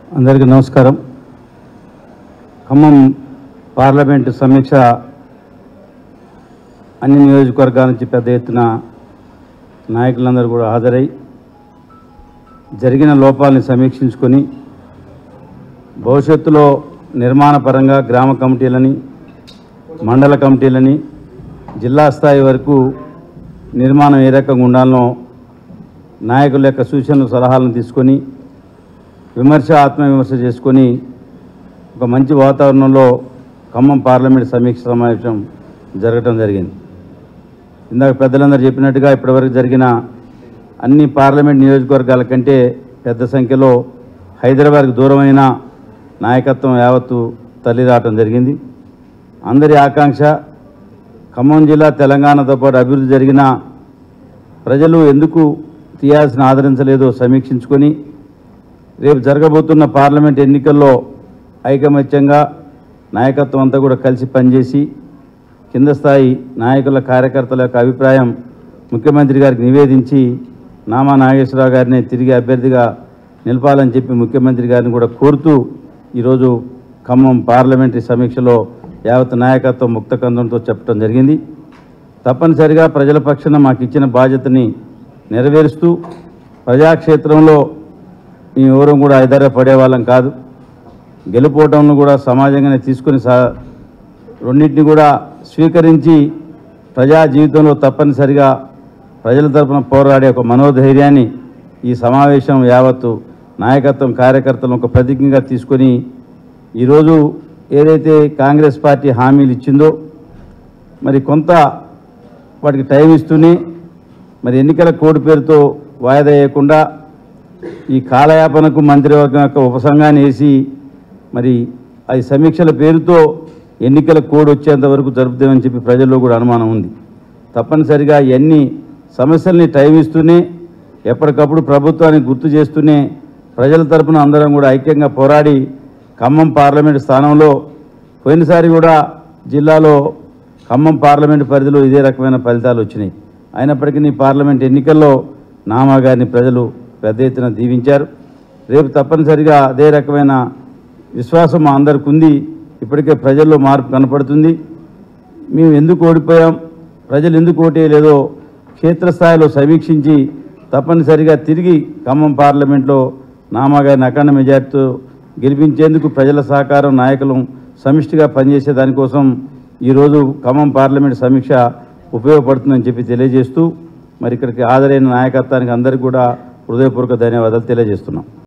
అందరికీ నమస్కారం ఖమ్మం పార్లమెంటు సమీక్ష అన్ని నియోజకవర్గాల నుంచి పెద్ద ఎత్తున నాయకులందరూ కూడా హాజరై జరిగిన లోపాలని సమీక్షించుకొని భవిష్యత్తులో నిర్మాణపరంగా గ్రామ కమిటీలని మండల కమిటీలని జిల్లా స్థాయి వరకు నిర్మాణం ఏ రకంగా ఉండాలనో నాయకుల యొక్క సూచనలు సలహాలను తీసుకొని విమర్శ ఆత్మవిమర్శ చేసుకొని ఒక మంచి వాతావరణంలో ఖమ్మం పార్లమెంట్ సమీక్ష సమావేశం జరగటం జరిగింది ఇందాక పెద్దలందరూ చెప్పినట్టుగా ఇప్పటివరకు జరిగిన అన్ని పార్లమెంట్ నియోజకవర్గాల కంటే పెద్ద సంఖ్యలో హైదరాబాద్కు దూరమైన నాయకత్వం యావత్తు తల్లి రావటం జరిగింది అందరి ఆకాంక్ష ఖమ్మం జిల్లా తెలంగాణతో పాటు అభివృద్ధి జరిగిన ప్రజలు ఎందుకు తీయాల్సిన ఆదరించలేదో సమీక్షించుకొని రేపు జరగబోతున్న పార్లమెంట్ ఎన్నికల్లో ఐకమత్యంగా నాయకత్వం అంతా కూడా కలిసి పనిచేసి కింద స్థాయి నాయకుల కార్యకర్తల యొక్క అభిప్రాయం ముఖ్యమంత్రి గారికి నివేదించి నామా నాగేశ్వరరావు గారిని తిరిగి అభ్యర్థిగా నిలపాలని చెప్పి ముఖ్యమంత్రి గారిని కూడా కోరుతూ ఈరోజు ఖమ్మం పార్లమెంటరీ సమీక్షలో యావత్ నాయకత్వం ముక్తకందంతో చెప్పడం జరిగింది తప్పనిసరిగా ప్రజల పక్షాన మాకు ఇచ్చిన బాధ్యతని నెరవేరుస్తూ ప్రజాక్షేత్రంలో మేము ఎవరూ కూడా పడే వాళ్ళం కాదు గెలుపోవటంను కూడా సమాజంగానే తీసుకుని సా రెండింటిని కూడా స్వీకరించి ప్రజా జీవితంలో తప్పనిసరిగా ప్రజల తరపున పోరాడే ఒక మనోధైర్యాన్ని ఈ సమావేశం యావత్తు నాయకత్వం కార్యకర్తలను ఒక ప్రతిజ్ఞగా తీసుకొని ఈరోజు ఏదైతే కాంగ్రెస్ పార్టీ హామీలు ఇచ్చిందో మరి కొంత వాటికి టైం ఇస్తూనే మరి ఎన్నికల కోడ్ పేరుతో వాయిదా వేయకుండా ఈ కాలయాపనకు మంత్రివర్గం యొక్క ఉపసంఘాన్ని వేసి మరి అది సమీక్షల పేరుతో ఎన్నికల కోడ్ వచ్చేంత వరకు జరుపుతామని చెప్పి ప్రజల్లో కూడా అనుమానం ఉంది తప్పనిసరిగా ఎన్ని సమస్యల్ని టైం ఇస్తూనే ఎప్పటికప్పుడు ప్రభుత్వానికి గుర్తు చేస్తూనే ప్రజల తరపున అందరం కూడా ఐక్యంగా పోరాడి ఖమ్మం పార్లమెంటు స్థానంలో పోయినసారి కూడా జిల్లాలో ఖమ్మం పార్లమెంటు పరిధిలో ఇదే రకమైన ఫలితాలు వచ్చినాయి అయినప్పటికీ పార్లమెంట్ ఎన్నికల్లో నామా గారిని ప్రజలు పెద్ద ఎత్తున దీవించారు రేపు తప్పనిసరిగా అదే రకమైన విశ్వాసం మా అందరికి ఉంది ఇప్పటికే ప్రజల్లో మార్పు కనపడుతుంది మేము ఎందుకు ఓడిపోయాం ప్రజలు ఎందుకు ఓటేయలేదో క్షేత్రస్థాయిలో సమీక్షించి తప్పనిసరిగా తిరిగి ఖమ్మం పార్లమెంట్లో నామాగారిని అఖండ మెజార్టీతో గెలిపించేందుకు ప్రజల సహకారం నాయకులు సమిష్టిగా పనిచేసే దానికోసం ఈరోజు ఖమ్మం పార్లమెంట్ సమీక్ష ఉపయోగపడుతుందని చెప్పి తెలియజేస్తూ మరి ఇక్కడికి హాజరైన నాయకత్వానికి అందరికీ కూడా హృదయపూర్వక ధన్యవాదాలు తెలియజేస్తున్నాం